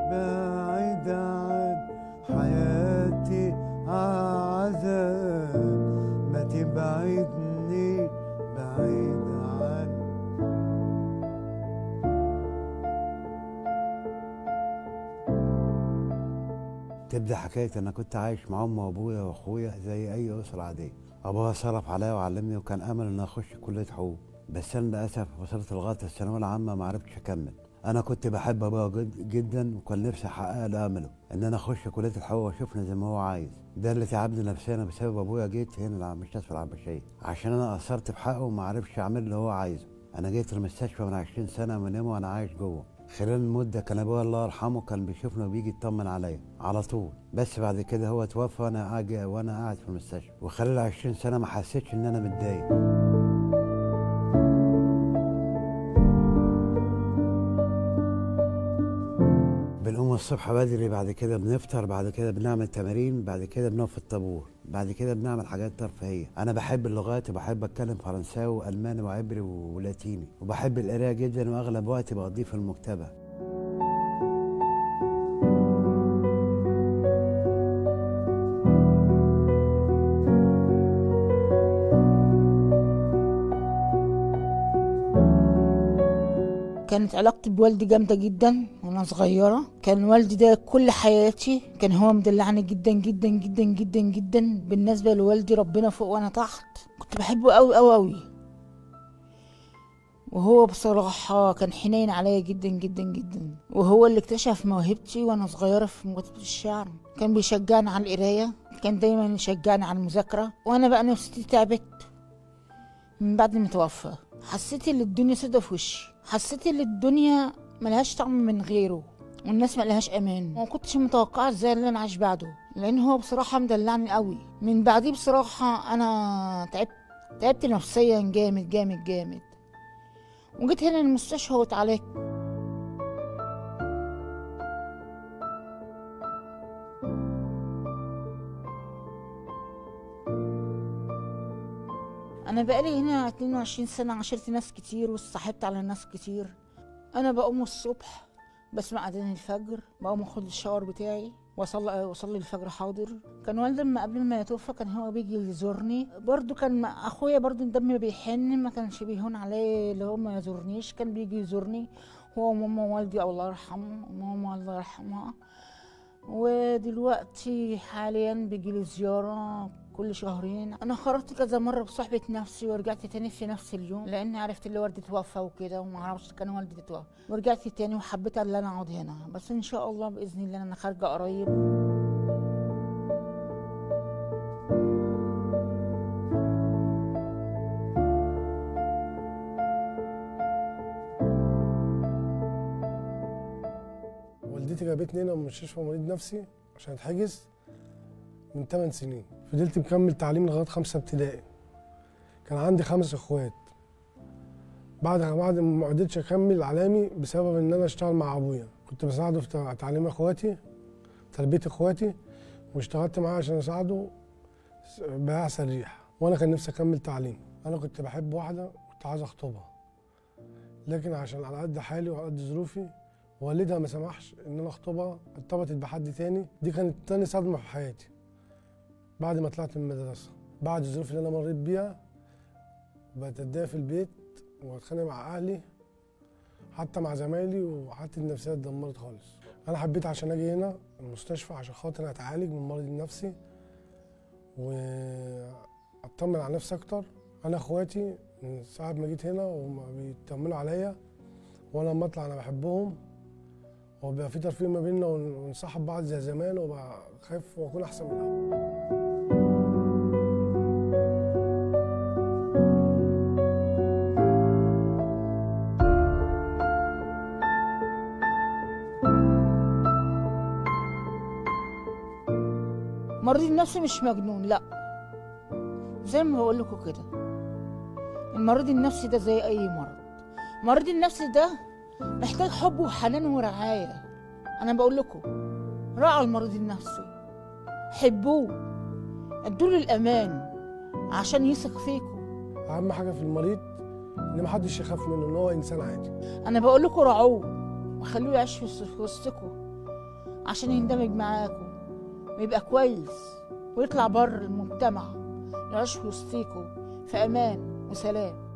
بعيد عن حياتي عذاب ما تبعدني بعيد عن تبدا حكايه انا كنت عايش مع امي وابويا واخويا زي اي اسره عاديه ابويا صرف عليا وعلمني وكان امل ان اخش كليه حقوق بس انا للاسف وصلت لغايه الثانويه العامه ما عرفتش اكمل انا كنت بحب ابويا جد- جدا وكان نفسي احقق له امله ان انا اخش كليه الحقوق واشوفنا زي ما هو عايز ده اللي تعبني نفسيا بسبب ابويا جيت هنا المستشفى العباسيه عشان انا قصرت في حقه وما عرفش اعمل اللي هو عايزه انا جيت المستشفى من 20 سنه من يوم وانا عايش جوه خلال المدة كان أبويا الله يرحمه كان بيشوفني وبيجي يطمن عليا على طول بس بعد كده هو توفى وأنا قاعد وأنا قاعد في المستشفى وخلال 20 سنة ما حسيتش إن أنا متضايق بنقوم الصبح بدري بعد كده بنفطر بعد كده بنعمل تمارين بعد كده بنقف في الطابور بعد كده بنعمل حاجات ترفيهيه انا بحب اللغات وبحب اتكلم فرنساوي والماني وعبري ولاتيني وبحب القرايه جدا واغلب وقتي بقضيه في المكتبه كانت علاقتي بوالدي جامدة جدا وانا صغيرة كان والدي ده كل حياتي كان هو مدلعني جدا جدا جدا جدا جدا بالنسبة لوالدي ربنا فوق وانا تحت كنت بحبه قوي قوي قوي وهو بصراحة كان حنين عليا جدا جدا جدا وهو اللي اكتشف موهبتي وانا صغيرة في مكتبة الشعر كان بيشجعني على القراية كان دايما يشجعني على المذاكرة وانا بقى نفسيتي تعبت من بعد ما توفى حسيت ان الدنيا سودة في وشي حسيت ان الدنيا ملهاش طعم من غيره والناس ملهاش امان وما كنتش متوقعه ازاي اللي انا عايش بعده لان هو بصراحه مدلعني قوي من بعديه بصراحه انا تعبت تعبت نفسيا جامد جامد جامد وجيت هنا المستشفى واتعالجت انا بقالي هنا 22 سنه عاشرت ناس كتير واتصاحبت على ناس كتير انا بقوم الصبح بسمع اذان الفجر بقوم اخد الشاور بتاعي واصلي واصلي الفجر حاضر كان والدي لما قبل ما يتوفى كان هو بيجي يزورني برضو كان مع اخويا برضو الدم بيحن ما كانش بيهون عليه اللي هو ما يزورنيش كان بيجي يزورني هو وماما والدي الله يرحمه وماما الله يرحمها ودلوقتي حاليا بيجي لي زيارة كل شهرين انا خرجت كذا مرة بصحبة نفسي ورجعت تاني في نفس اليوم لاني عرفت اللي والدي توفى وكده وما اعرفش كان والدي توفى ورجعت تاني وحبيت ان انا اقعد هنا بس ان شاء الله باذن الله انا خارجة قريب والدتي جابتني هنا من مستشفى مريض نفسي عشان اتحجز من 8 سنين فضلت مكمل تعليم لغايه خمسه ابتدائي كان عندي خمس اخوات بعد بعد ما قدرتش اكمل علامي بسبب ان انا اشتغل مع ابويا كنت بساعده في تعليم اخواتي تربيه اخواتي واشتغلت معاه عشان اساعده بياع سريح وانا كان نفسي اكمل تعليم انا كنت بحب واحده كنت عايز اخطبها لكن عشان على قد حالي وعلى قد ظروفي والدها ما سمحش ان انا اخطبها ارتبطت بحد تاني دي كانت تاني صدمه في حياتي بعد ما طلعت من المدرسه بعد الظروف اللي انا مريت بيها بقيت اتضايق في البيت واتخانق مع اهلي حتى مع زمايلي وحالتي النفسيه اتدمرت خالص انا حبيت عشان اجي هنا المستشفى عشان خاطر اتعالج من مرضي النفسي واطمن على نفسي اكتر انا اخواتي من ساعه ما جيت هنا وهم بيطمنوا عليا وانا لما اطلع انا بحبهم وبيبقى في ترفيه ما بيننا ون- ونصاحب بعض زي زمان وبقى خايف واكون احسن من الاول مريض النفسي مش مجنون لا زي ما بقول لكم كده المريض النفسي ده زي اي مرض المريض النفسي ده محتاج حب وحنان ورعايه انا بقول لكم راعوا المريض النفسي حبوه ادوا له الامان عشان يثق فيكم اهم حاجه في المريض ان محدش يخاف منه ان هو انسان عادي انا بقول لكم راعوه وخلوه يعيش في وسط- في وسطكم عشان يندمج معاكم ويبقى كويس ويطلع بر المجتمع يعيش في وسطيكوا في امان وسلام